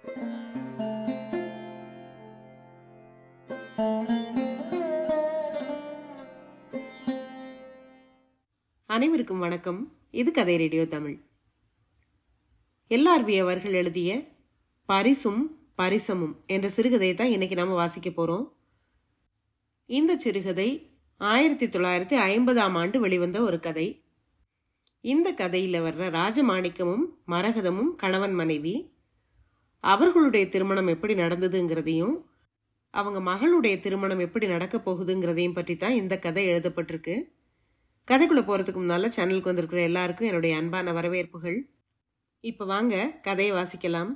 அனைவருக்கும் வணக்கம் இது கதை ரேடியோ தமிழ் எல்ஆர்பி அவர்கள் எழுதிய பரிசும் பரிசமும் என்ற சிறுகதையை தான் இன்னைக்கு நாம வாசிக்க போறோம் இந்த சிறுகதை ஆயிரத்தி தொள்ளாயிரத்தி ஐம்பதாம் ஆண்டு வெளிவந்த ஒரு கதை இந்த கதையில வர்ற ராஜமாணிக்கமும் மரகதமும் கணவன் மனைவி அவர்களுடைய திருமணம் எப்படி நடந்ததுங்கிறதையும் அவங்க மகளுடைய திருமணம் எப்படி நடக்க போகுதுங்கிறதையும் பற்றி தான் இந்த கதை எழுதப்பட்டிருக்கு கதைக்குள்ள போறதுக்கு முன்னால சேனலுக்கு வந்திருக்கிற எல்லாருக்கும் என்னுடைய அன்பான வரவேற்புகள் இப்ப வாங்க கதையை வாசிக்கலாம்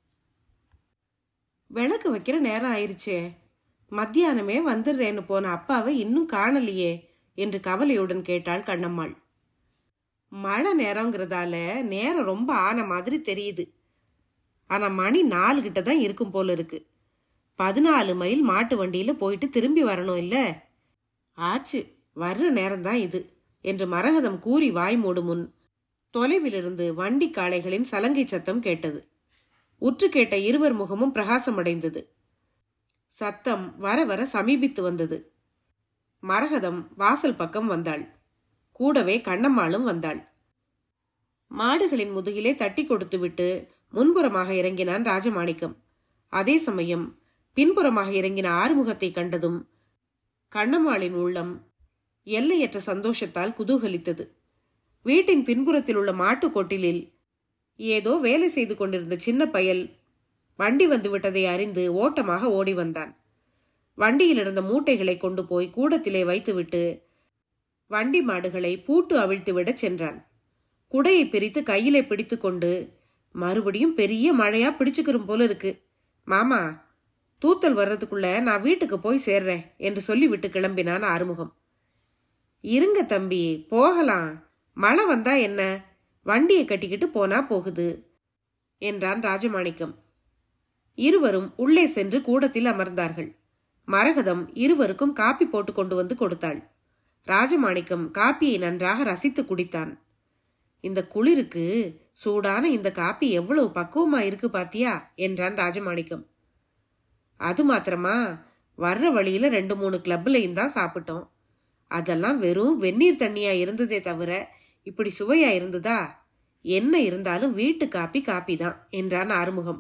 விளக்கு வைக்கிற நேரம் ஆயிருச்சே மத்தியானமே வந்துடுறேன்னு போன அப்பாவை இன்னும் காணலையே என்று கவலையுடன் கேட்டாள் கண்ணம்மாள் மழை நேரங்கிறதால நேரம் ரொம்ப ஆன மாதிரி தெரியுது ஆனா மணி நாலு கிட்ட தான் இருக்கும் போல இருக்கு பதினாலு மைல் மாட்டு வண்டியில போயிட்டு திரும்பி வரணும் இல்ல ஆச்சு வர்ற நேரம்தான் இது என்று மரகதம் கூறி வாய் மூடும் முன் தொலைவிலிருந்து வண்டி காளைகளின் சலங்கை சத்தம் கேட்டது உற்று கேட்ட இருவர் முகமும் பிரகாசமடைந்தது சத்தம் வர வர சமீபித்து வந்தது மரகதம் வாசல் பக்கம் வந்தாள் கூடவே கண்ணம்மாளும் வந்தாள் மாடுகளின் முதுகிலே தட்டி கொடுத்துவிட்டு முன்புறமாக இறங்கினான் ராஜமாணிக்கம் அதே சமயம் பின்புறமாக இறங்கின ஆறுமுகத்தை கண்டதும் கண்ணம்மாளின் உள்ளம் எல்லையற்ற சந்தோஷத்தால் குதூகலித்தது வீட்டின் பின்புறத்தில் உள்ள மாட்டுக் கொட்டிலில் ஏதோ வேலை செய்து கொண்டிருந்த சின்ன பயல் வண்டி வந்து விட்டதை அறிந்து ஓட்டமாக ஓடி வந்தான் வண்டியில் இருந்த மூட்டைகளை கொண்டு போய் கூடத்திலே வைத்துவிட்டு வண்டி மாடுகளை பூட்டு அவிழ்த்துவிடச் சென்றான் குடையை பிரித்து கையிலே பிடித்துக்கொண்டு மறுபடியும் பெரிய மழையா பிடிச்சுக்கிறோம் போல இருக்கு மாமா தூத்தல் வர்றதுக்குள்ள நான் வீட்டுக்கு போய் சேர்றேன் என்று சொல்லிவிட்டு கிளம்பினான் ஆறுமுகம் இருங்க தம்பி போகலாம் மழை வந்தா என்ன வண்டியை கட்டிக்கிட்டு போனா போகுது என்றான் ராஜமாணிக்கம் இருவரும் உள்ளே சென்று கூடத்தில் அமர்ந்தார்கள் மரகதம் இருவருக்கும் காப்பி போட்டு கொண்டு வந்து கொடுத்தாள் ராஜமாணிக்கம் காப்பியை நன்றாக ரசித்து குடித்தான் இந்த குளிருக்கு சூடான இந்த காப்பி எவ்வளவு பக்குவமா இருக்கு பாத்தியா என்றான் ராஜமாணிக்கம் அது மாத்திரமா வர்ற வழியில ரெண்டு மூணு கிளப்லையும் தான் சாப்பிட்டோம் அதெல்லாம் வெறும் வெந்நீர் தண்ணியா இருந்ததே தவிர இப்படி சுவையா இருந்ததா என்ன இருந்தாலும் வீட்டு காப்பி காப்பி தான் என்றான் ஆறுமுகம்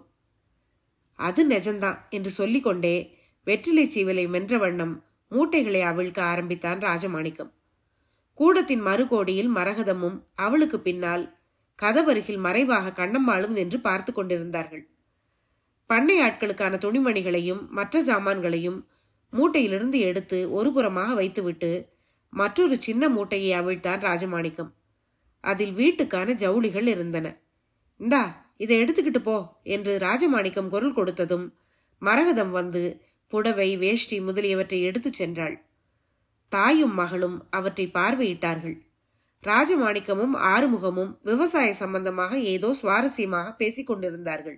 அது நிஜம்தான் என்று சொல்லிக்கொண்டே வெற்றிலை சீவலை மென்ற வண்ணம் மூட்டைகளை அவிழ்க்க ஆரம்பித்தான் ராஜமாணிக்கம் கூடத்தின் மறுகோடியில் மரகதமும் அவளுக்கு பின்னால் கதவருகில் மறைவாக கண்ணம்மாளும் நின்று பார்த்து கொண்டிருந்தார்கள் பண்ணை ஆட்களுக்கான துணிமணிகளையும் மற்ற சாமான்களையும் மூட்டையிலிருந்து எடுத்து ஒரு புறமாக வைத்துவிட்டு மற்றொரு சின்ன மூட்டையை அவிழ்த்தான் ராஜமாணிக்கம் அதில் வீட்டுக்கான ஜவுளிகள் இருந்தன இந்தா இதை எடுத்துக்கிட்டு போ என்று ராஜமாணிக்கம் குரல் கொடுத்ததும் மரகதம் வந்து புடவை வேஷ்டி முதலியவற்றை எடுத்துச் சென்றாள் தாயும் மகளும் அவற்றை பார்வையிட்டார்கள் ராஜமாணிக்கமும் ஆறுமுகமும் விவசாய சம்பந்தமாக ஏதோ சுவாரஸ்யமாக பேசிக் கொண்டிருந்தார்கள்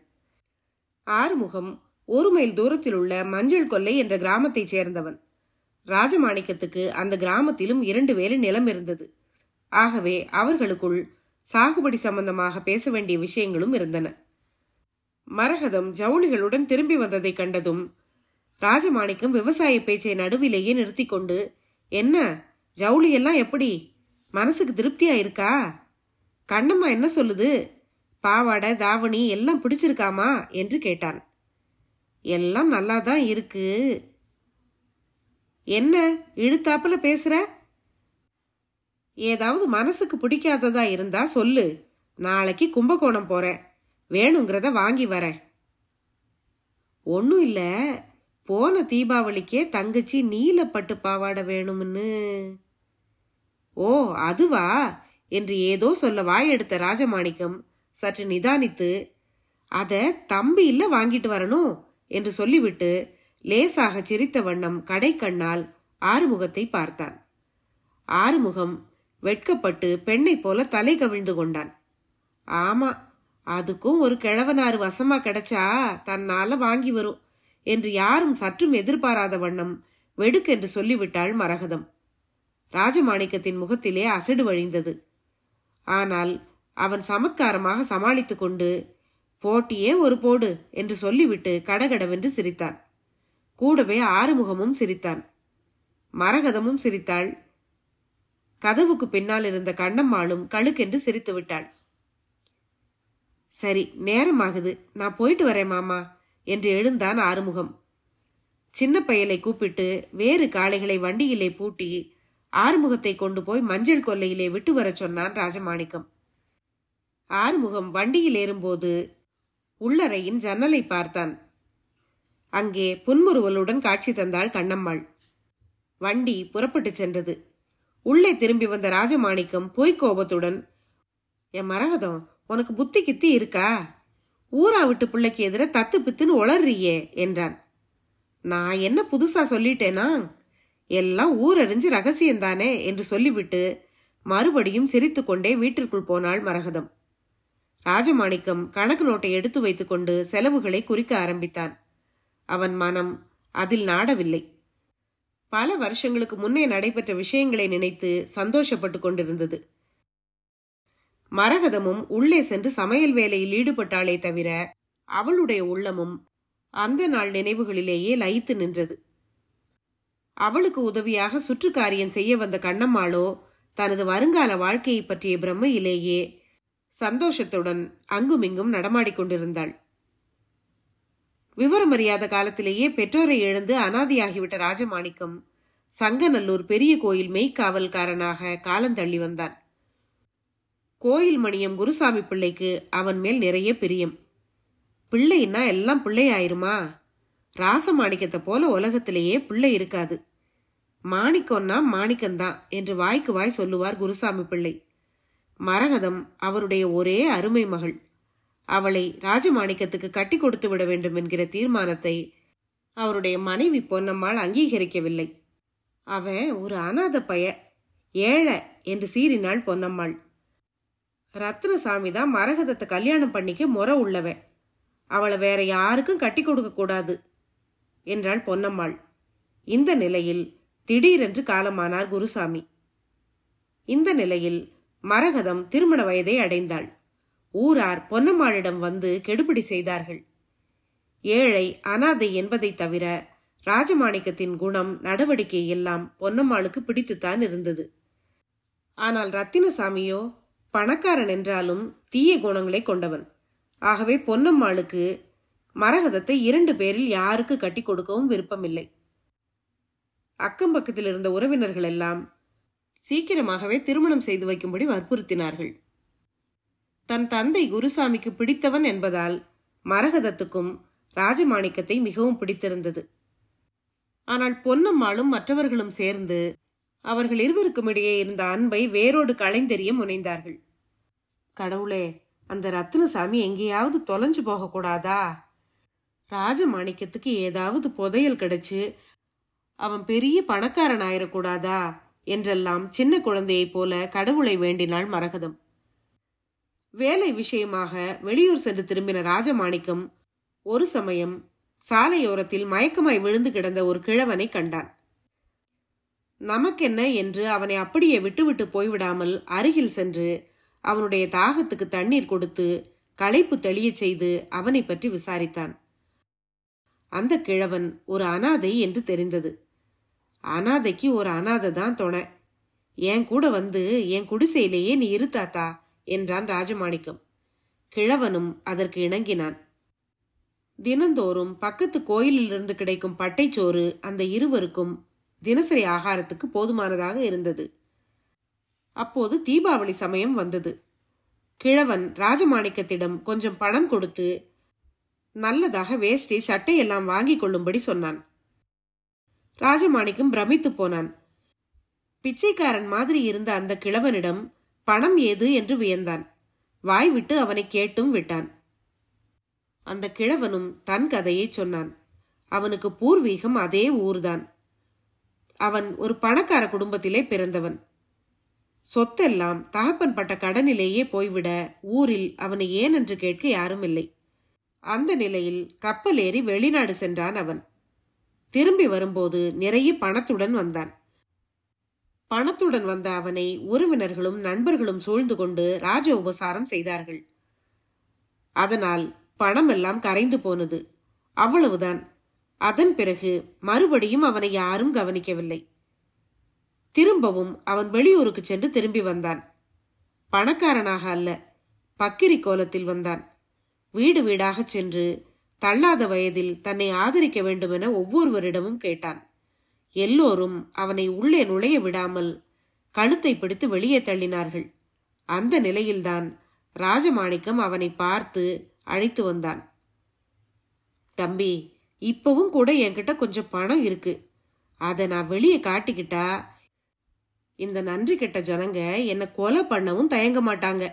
ஆறுமுகம் ஒரு மைல் தூரத்தில் உள்ள மஞ்சள் கொல்லை என்ற கிராமத்தைச் சேர்ந்தவன் ராஜமாணிக்கத்துக்கு அந்த கிராமத்திலும் இரண்டு வேலை நிலம் இருந்தது ஆகவே அவர்களுக்குள் சாகுபடி சம்பந்தமாக பேச வேண்டிய விஷயங்களும் இருந்தன மரகதம் ஜவுளிகளுடன் திரும்பி வந்ததை கண்டதும் ராஜமாணிக்கம் விவசாய பேச்சை நடுவிலேயே நிறுத்தி கொண்டு என்ன ஜவுளி எல்லாம் எப்படி மனசுக்கு திருப்தியா இருக்கா கண்ணம்மா என்ன சொல்லுது பாவாடை தாவணி எல்லாம் பிடிச்சிருக்காமா என்று கேட்டான் எல்லாம் நல்லா தான் இருக்கு என்ன இழுத்தாப்புல பேசுற ஏதாவது மனசுக்கு பிடிக்காததா இருந்தா சொல்லு நாளைக்கு கும்பகோணம் போறேன் வேணுங்கிறத வாங்கி வரேன் ஒன்றும் இல்லை போன தீபாவளிக்கே தங்கச்சி நீலப்பட்டு பாவாடை வேணும்னு ஓ அதுவா என்று ஏதோ சொல்ல வாயெடுத்த ராஜமாணிக்கம் சற்று நிதானித்து அத தம்பி இல்ல வாங்கிட்டு வரணும் என்று சொல்லிவிட்டு லேசாக சிரித்த வண்ணம் கடைக்கண்ணால் ஆறுமுகத்தை பார்த்தான் ஆறுமுகம் வெட்கப்பட்டு பெண்ணைப் போல தலை கவிழ்ந்து கொண்டான் ஆமா அதுக்கும் ஒரு கிழவனாறு வசமா கிடைச்சா தன்னால வாங்கி வரும் என்று யாரும் சற்றும் எதிர்பாராத வண்ணம் வெடுக்கென்று சொல்லிவிட்டாள் மரகதம் ராஜமாணிக்கத்தின் முகத்திலே அசடு வழிந்தது ஆனால் அவன் சமத்காரமாக சமாளித்துக் கொண்டு போட்டியே ஒரு போடு என்று சொல்லிவிட்டு கடகடவென்று சிரித்தான் கூடவே ஆறுமுகமும் சிரித்தான் மரகதமும் சிரித்தாள் கதவுக்கு பின்னால் இருந்த கண்ணம்மாளும் கழுக்கென்று சிரித்து விட்டாள் சரி நேரமாகுது நான் போயிட்டு வரேன் மாமா என்று எழுந்தான் ஆறுமுகம் சின்ன பயலை கூப்பிட்டு வேறு காளைகளை வண்டியிலே பூட்டி ஆறுமுகத்தை கொண்டு போய் மஞ்சள் கொல்லையிலே விட்டு வரச் சொன்னான் ராஜமாணிக்கம் ஆறுமுகம் வண்டியில் ஏறும்போது உள்ளறையின் ஜன்னலை பார்த்தான் அங்கே புன்முறுவலுடன் காட்சி தந்தாள் கண்ணம்மாள் வண்டி புறப்பட்டுச் சென்றது உள்ளே திரும்பி வந்த ராஜமாணிக்கம் பொய்க் கோபத்துடன் என் மரகதம் உனக்கு புத்தி கித்தி இருக்கா ஊரா விட்டு பிள்ளைக்கு எதிர தத்து பித்துன்னு உளறியே என்றான் நான் என்ன புதுசா சொல்லிட்டேனா எல்லாம் ஊரறிஞ்சு ரகசியம்தானே என்று சொல்லிவிட்டு மறுபடியும் சிரித்துக்கொண்டே வீட்டிற்குள் போனாள் மரகதம் ராஜமாணிக்கம் கணக்கு நோட்டை எடுத்து வைத்துக்கொண்டு செலவுகளை குறிக்க ஆரம்பித்தான் அவன் மனம் அதில் நாடவில்லை பல வருஷங்களுக்கு முன்னே நடைபெற்ற விஷயங்களை நினைத்து சந்தோஷப்பட்டு கொண்டிருந்தது மரகதமும் உள்ளே சென்று சமையல் வேலையில் ஈடுபட்டாளே தவிர அவளுடைய உள்ளமும் அந்த நாள் நினைவுகளிலேயே லயித்து நின்றது அவளுக்கு உதவியாக சுற்றுக்காரியம் செய்ய வந்த கண்ணம்மாளோ தனது வருங்கால வாழ்க்கையை பற்றிய பிரம்மையிலேயே சந்தோஷத்துடன் அங்குமிங்கும் நடமாடிக் கொண்டிருந்தாள் விவரமறியாத காலத்திலேயே பெற்றோரை இழந்து அனாதியாகிவிட்ட ராஜமாணிக்கம் சங்கநல்லூர் பெரிய கோயில் மெய்க்காவல்காரனாக காலந்தள்ளி வந்தான் கோயில் மணியம் குருசாமி பிள்ளைக்கு அவன் மேல் நிறைய பிரியம் பிள்ளைன்னா எல்லாம் பிள்ளை ஆயிருமா ராசமாணிக்கத்தை போல உலகத்திலேயே பிள்ளை இருக்காது மாணிக்கம்னா மாணிக்கம்தான் என்று வாய்க்கு வாய் சொல்லுவார் குருசாமி பிள்ளை மரகதம் அவருடைய ஒரே அருமை மகள் அவளை ராஜமாணிக்கத்துக்கு கட்டி கொடுத்து விட வேண்டும் என்கிற தீர்மானத்தை அவருடைய மனைவி பொன்னம்மாள் அங்கீகரிக்கவில்லை அவன் ஒரு அனாத பய ஏழை என்று சீறினாள் பொன்னம்மாள் ரத்னசாமி தான் மரகதத்தை கல்யாணம் பண்ணிக்க முறை உள்ளவன் அவளை வேற யாருக்கும் கட்டி கொடுக்க கூடாது என்றாள் பொன்னம்மாள் இந்த நிலையில் திடீரென்று காலமானார் குருசாமி இந்த நிலையில் மரகதம் திருமண வயதை அடைந்தாள் ஊரார் பொன்னம்மாளிடம் வந்து கெடுபிடி செய்தார்கள் ஏழை அனாதை என்பதை தவிர ராஜமாணிக்கத்தின் குணம் நடவடிக்கை எல்லாம் பொன்னம்மாளுக்கு பிடித்துத்தான் இருந்தது ஆனால் ரத்தினசாமியோ பணக்காரன் என்றாலும் தீய குணங்களை கொண்டவன் ஆகவே பொன்னம்மாளுக்கு மரகதத்தை இரண்டு பேரில் யாருக்கு கட்டி கொடுக்கவும் விருப்பமில்லை அக்கம் பக்கத்தில் இருந்த உறவினர்கள் எல்லாம் சீக்கிரமாகவே திருமணம் செய்து வைக்கும்படி வற்புறுத்தினார்கள் தன் தந்தை குருசாமிக்கு பிடித்தவன் என்பதால் மரகதத்துக்கும் ராஜமாணிக்கத்தை மிகவும் பிடித்திருந்தது ஆனால் பொன்னம்மாளும் மற்றவர்களும் சேர்ந்து அவர்கள் இருவருக்கும் இடையே இருந்த அன்பை வேரோடு களைந்தெறிய முனைந்தார்கள் கடவுளே அந்த ரத்தினசாமி எங்கேயாவது தொலைஞ்சு போகக்கூடாதா ராஜமாணிக்கத்துக்கு ஏதாவது புதையல் கிடைச்சு அவன் பெரிய பணக்காரன் ஆயிடக்கூடாதா என்றெல்லாம் சின்ன குழந்தையைப் போல கடவுளை வேண்டினாள் மரகதம் வேலை விஷயமாக வெளியூர் சென்று திரும்பின ராஜமாணிக்கம் ஒரு சமயம் சாலையோரத்தில் மயக்கமாய் விழுந்து கிடந்த ஒரு கிழவனை கண்டான் நமக்கென்ன என்று அவனை அப்படியே விட்டுவிட்டு போய்விடாமல் அருகில் சென்று அவனுடைய தாகத்துக்கு தண்ணீர் கொடுத்து களைப்பு தெளியச் செய்து அவனை பற்றி விசாரித்தான் அந்த கிழவன் ஒரு அனாதை என்று தெரிந்தது அனாதைக்கு ஒரு அனாதை தான் துணை என் கூட வந்து என் குடிசையிலேயே நீ இரு தாத்தா என்றான் ராஜமாணிக்கம் கிழவனும் அதற்கு இணங்கினான் தினந்தோறும் பக்கத்து கோயிலிலிருந்து கிடைக்கும் பட்டைச்சோறு அந்த இருவருக்கும் தினசரி ஆகாரத்துக்கு போதுமானதாக இருந்தது அப்போது தீபாவளி சமயம் வந்தது கிழவன் ராஜமாணிக்கத்திடம் கொஞ்சம் பணம் கொடுத்து நல்லதாக வேஷ்டி சட்டை எல்லாம் வாங்கிக் கொள்ளும்படி சொன்னான் ராஜமாணிக்கம் பிரமித்து போனான் பிச்சைக்காரன் மாதிரி இருந்த அந்த கிழவனிடம் பணம் ஏது என்று வியந்தான் வாய் விட்டு அவனை கேட்டும் விட்டான் அந்த கிழவனும் தன் கதையை சொன்னான் அவனுக்கு பூர்வீகம் அதே ஊர்தான் அவன் ஒரு பணக்கார குடும்பத்திலே பிறந்தவன் சொத்தெல்லாம் தகப்பன் பட்ட கடனிலேயே போய்விட ஊரில் அவனை ஏன் என்று கேட்க யாரும் இல்லை அந்த நிலையில் கப்பல் ஏறி வெளிநாடு சென்றான் அவன் திரும்பி வரும்போது நிறைய பணத்துடன் வந்தான் பணத்துடன் வந்த அவனை உறவினர்களும் நண்பர்களும் சூழ்ந்து கொண்டு ராஜ உபசாரம் செய்தார்கள் அதனால் பணமெல்லாம் கரைந்து போனது அவ்வளவுதான் அதன் பிறகு மறுபடியும் அவனை யாரும் கவனிக்கவில்லை திரும்பவும் அவன் வெளியூருக்கு சென்று திரும்பி வந்தான் பணக்காரனாக அல்ல பக்கிரி கோலத்தில் வந்தான் வீடு வீடாக சென்று தள்ளாத வயதில் தன்னை ஆதரிக்க வேண்டுமென ஒவ்வொருவரிடமும் கேட்டான் எல்லோரும் அவனை உள்ளே நுழைய விடாமல் கழுத்தை பிடித்து வெளியே தள்ளினார்கள் அந்த நிலையில்தான் ராஜமாணிக்கம் அவனை பார்த்து அழைத்து வந்தான் தம்பி இப்பவும் கூட என்கிட்ட கொஞ்சம் பணம் இருக்கு அதை நான் வெளியே காட்டிக்கிட்டா இந்த நன்றி கெட்ட ஜனங்க என்னை கொலை பண்ணவும் தயங்க மாட்டாங்க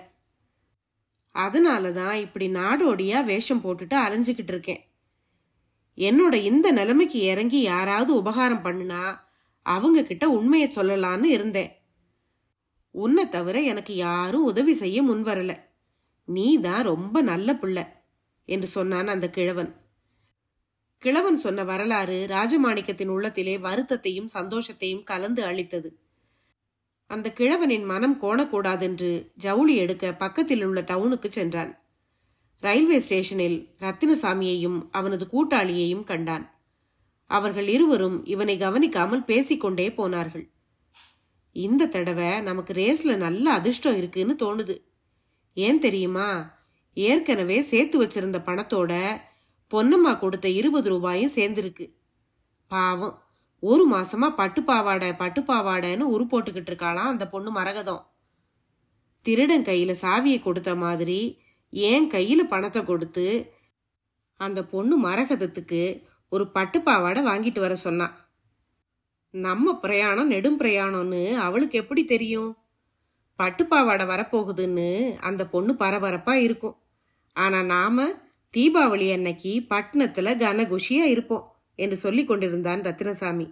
அதனால தான் இப்படி நாடோடியா வேஷம் போட்டுட்டு அலைஞ்சுக்கிட்டு இருக்கேன் என்னோட இந்த நிலைமைக்கு இறங்கி யாராவது உபகாரம் பண்ணுனா அவங்க கிட்ட உண்மையை சொல்லலான்னு இருந்தேன் உன்னை தவிர எனக்கு யாரும் உதவி செய்ய முன்வரல நீ தான் ரொம்ப நல்ல பிள்ளை என்று சொன்னான் அந்த கிழவன் கிழவன் சொன்ன வரலாறு ராஜமாணிக்கத்தின் உள்ளத்திலே வருத்தத்தையும் சந்தோஷத்தையும் கலந்து அளித்தது அந்த கிழவனின் மனம் கோணக்கூடாதென்று ஜவுளி எடுக்க பக்கத்தில் உள்ள டவுனுக்கு சென்றான் ரயில்வே ஸ்டேஷனில் ரத்தினசாமியையும் அவனது கூட்டாளியையும் கண்டான் அவர்கள் இருவரும் இவனை கவனிக்காமல் பேசிக்கொண்டே போனார்கள் இந்த தடவை நமக்கு ரேஸ்ல நல்ல அதிர்ஷ்டம் இருக்குன்னு தோணுது ஏன் தெரியுமா ஏற்கனவே சேர்த்து வச்சிருந்த பணத்தோட பொன்னம்மா கொடுத்த இருபது ரூபாயும் சேர்ந்திருக்கு பாவம் ஒரு மாசமா பட்டுப்பாவாடை பட்டுப்பாவாடைன்னு உரு போட்டுக்கிட்டு இருக்காளாம் அந்த பொண்ணு மரகதம் திருடன் கையில சாவியை கொடுத்த மாதிரி ஏன் கையில பணத்தை கொடுத்து அந்த பொண்ணு மரகதத்துக்கு ஒரு பட்டுப்பாவாடை வாங்கிட்டு வர சொன்னான் நம்ம பிரயாணம் நெடும் பிரயாணம்னு அவளுக்கு எப்படி தெரியும் பட்டுப்பாவாடை வரப்போகுதுன்னு அந்த பொண்ணு பரபரப்பா இருக்கும் ஆனா நாம தீபாவளி அன்னைக்கு பட்டணத்துல கனகுஷியா இருப்போம் என்று சொல்லிக் கொண்டிருந்தான் ரத்தினசாமி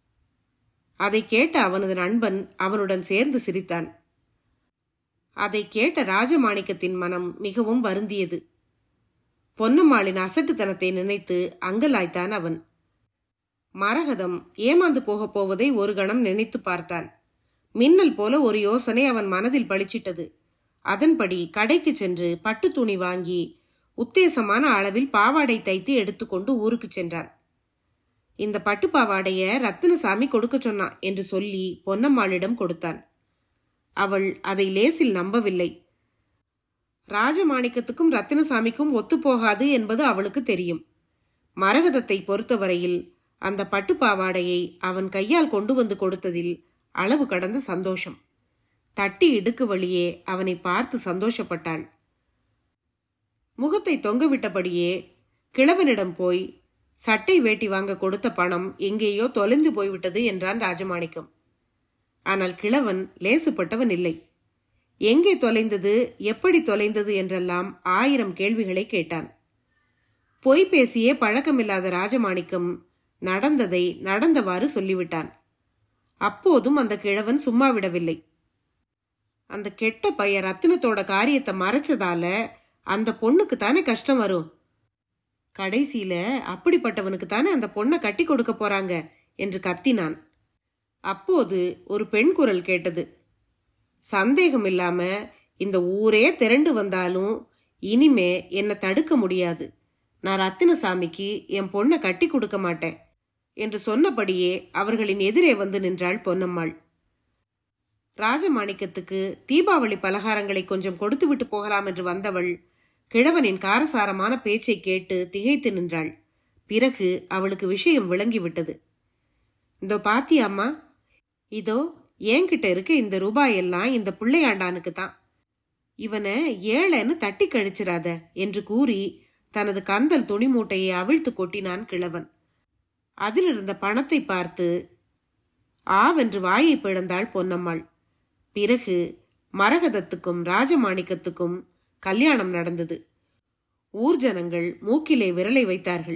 அதை கேட்ட அவனது நண்பன் அவனுடன் சேர்ந்து சிரித்தான் அதை கேட்ட ராஜமாணிக்கத்தின் மனம் மிகவும் வருந்தியது பொன்னம்மாளின் அசட்டுத்தனத்தை நினைத்து அங்கலாய்த்தான் அவன் மரகதம் ஏமாந்து போகப் போவதை ஒரு கணம் நினைத்து பார்த்தான் மின்னல் போல ஒரு யோசனை அவன் மனதில் பளிச்சிட்டது அதன்படி கடைக்கு சென்று பட்டு துணி வாங்கி உத்தேசமான அளவில் பாவாடை தைத்து எடுத்துக்கொண்டு ஊருக்கு சென்றான் இந்த பட்டு பாவாடைய ரத்தினசாமி கொடுக்க சொன்னான் என்று சொல்லி பொன்னம்மாளிடம் கொடுத்தான் அவள் அதை லேசில் நம்பவில்லை ராஜமாணிக்கத்துக்கும் ரத்தினசாமிக்கும் ஒத்துப்போகாது என்பது அவளுக்கு தெரியும் மரகதத்தை பொறுத்தவரையில் அந்த பட்டு பாவாடையை அவன் கையால் கொண்டு வந்து கொடுத்ததில் அளவு கடந்த சந்தோஷம் தட்டி இடுக்கு வழியே அவனை பார்த்து சந்தோஷப்பட்டாள் முகத்தை தொங்கவிட்டபடியே கிழவனிடம் போய் சட்டை வேட்டி வாங்க கொடுத்த பணம் எங்கேயோ தொலைந்து போய்விட்டது என்றான் ராஜமாணிக்கம் ஆனால் கிழவன் லேசுப்பட்டவன் இல்லை எங்கே தொலைந்தது எப்படி தொலைந்தது என்றெல்லாம் ஆயிரம் கேள்விகளை கேட்டான் பொய் பேசியே பழக்கமில்லாத ராஜமாணிக்கம் நடந்ததை நடந்தவாறு சொல்லிவிட்டான் அப்போதும் அந்த கிழவன் சும்மா விடவில்லை அந்த கெட்ட பைய ரத்தினத்தோட காரியத்தை மறைச்சதால அந்த பொண்ணுக்கு தானே கஷ்டம் வரும் கடைசியில அப்படிப்பட்டவனுக்கு தானே அந்த பொண்ணை கட்டி கொடுக்க போறாங்க என்று கத்தினான் அப்போது ஒரு பெண் குரல் கேட்டது சந்தேகம் இல்லாம இந்த ஊரே திரண்டு வந்தாலும் இனிமே என்னை தடுக்க முடியாது நான் ரத்தினசாமிக்கு என் பொண்ணை கட்டி கொடுக்க மாட்டேன் என்று சொன்னபடியே அவர்களின் எதிரே வந்து நின்றாள் பொன்னம்மாள் ராஜமாணிக்கத்துக்கு தீபாவளி பலகாரங்களை கொஞ்சம் கொடுத்துவிட்டு போகலாம் என்று வந்தவள் கிழவனின் காரசாரமான பேச்சை கேட்டு திகைத்து நின்றாள் பிறகு அவளுக்கு விஷயம் விளங்கிவிட்டது இதோ பாத்தியாம்மா இதோ என்கிட்ட இருக்க இந்த ரூபாய் எல்லாம் இந்த பிள்ளையாண்டானுக்கு தான் இவனை ஏழைன்னு தட்டி கழிச்சிராத என்று கூறி தனது கந்தல் துணி மூட்டையை அவிழ்த்து கொட்டினான் கிழவன் அதில் இருந்த பணத்தை பார்த்து ஆவென்று வாயை பிழந்தாள் பொன்னம்மாள் பிறகு மரகதத்துக்கும் ராஜமாணிக்கத்துக்கும் கல்யாணம் நடந்தது ஊர் ஜனங்கள் மூக்கிலே விரலை வைத்தார்கள்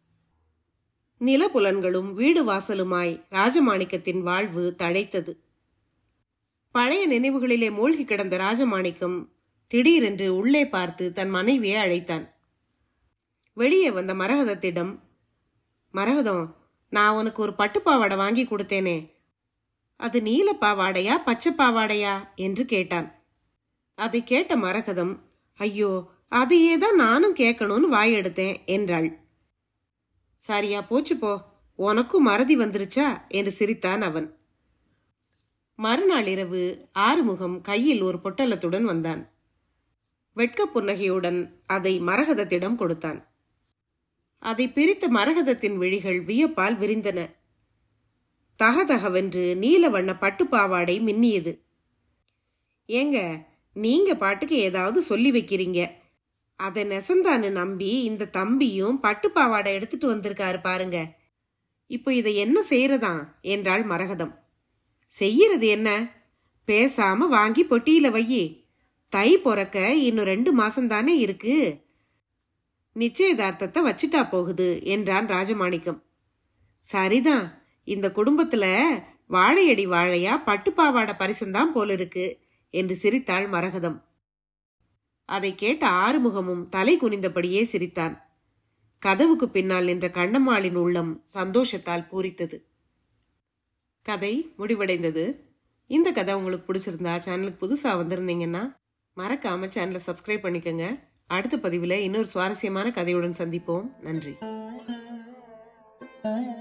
நிலப்புலன்களும் வீடு வாசலுமாய் ராஜமாணிக்கத்தின் வாழ்வு தழைத்தது பழைய நினைவுகளிலே மூழ்கி கிடந்த ராஜமாணிக்கம் திடீரென்று உள்ளே பார்த்து தன் மனைவியை அழைத்தான் வெளியே வந்த மரகதத்திடம் மரகதம் நான் உனக்கு ஒரு பட்டுப்பாவாடை வாங்கி கொடுத்தேனே அது நீல பாவாடையா பச்சை பாவாடையா என்று கேட்டான் அதை கேட்ட மரகதம் ஐயோ அதையே தான் நானும் கேட்கணும்னு வாயெடுத்தேன் என்றாள் சரியா போச்சு போ உனக்கும் மறதி வந்துருச்சா என்று சிரித்தான் அவன் மறுநாள் இரவு ஆறுமுகம் கையில் ஒரு பொட்டலத்துடன் வந்தான் வெட்கப் புன்னகையுடன் அதை மரகதத்திடம் கொடுத்தான் அதை பிரித்த மரகதத்தின் விழிகள் வியப்பால் விரிந்தன தகதகவென்று நீல வண்ண பட்டு பாவாடை மின்னியது ஏங்க நீங்க பாட்டுக்கு ஏதாவது சொல்லி வைக்கிறீங்க அதை நெசந்தான்னு நம்பி இந்த தம்பியும் பட்டு பாவாடை எடுத்துட்டு வந்திருக்காரு பாருங்க இப்போ இதை என்ன செய்யறதா என்றாள் மரகதம் செய்யறது என்ன பேசாம வாங்கி பொட்டியில வையி தை பொறக்க இன்னும் ரெண்டு மாசம்தானே இருக்கு நிச்சயதார்த்தத்தை வச்சுட்டா போகுது என்றான் ராஜமாணிக்கம் சரிதான் இந்த குடும்பத்துல வாழையடி வாழையா பட்டு பாவாடை பரிசந்தான் போல இருக்கு என்று சிரித்தாள் மரகதம் அதை கேட்ட ஆறுமுகமும் தலை குனிந்தபடியே சிரித்தான் கதவுக்கு பின்னால் நின்ற கண்ணம்மாளின் உள்ளம் சந்தோஷத்தால் பூரித்தது கதை முடிவடைந்தது இந்த கதை உங்களுக்கு பிடிச்சிருந்தா சேனலுக்கு புதுசாக வந்திருந்தீங்கன்னா மறக்காம சேனலை சப்ஸ்கிரைப் பண்ணிக்கோங்க அடுத்த பதிவில் இன்னொரு சுவாரஸ்யமான கதையுடன் சந்திப்போம் நன்றி